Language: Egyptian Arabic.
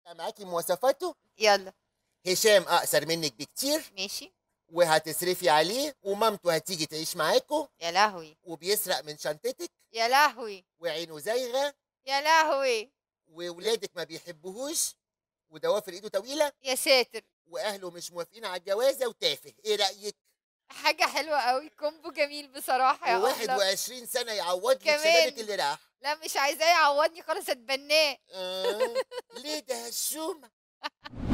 معاكي مواصفاته يلا هشام اقصر منك بكتير ماشي وهتصرفي عليه ومامته هتيجي تعيش معاكوا يا لهوي وبيسرق من شنطتك يا لهوي وعينه زايغه يا لهوي وولادك ما بيحبوهوش وضوافر ايده طويله يا ساتر واهله مش موافقين على الجوازه وتافه ايه رايك حاجة حلوة قوي كومبو جميل بصراحة يا أبلة و21 سنه يعوض لك كمان. شبابك اللي راح لا مش عايزاه يعوضني خالص اتبناه آه. ليه ده هشومه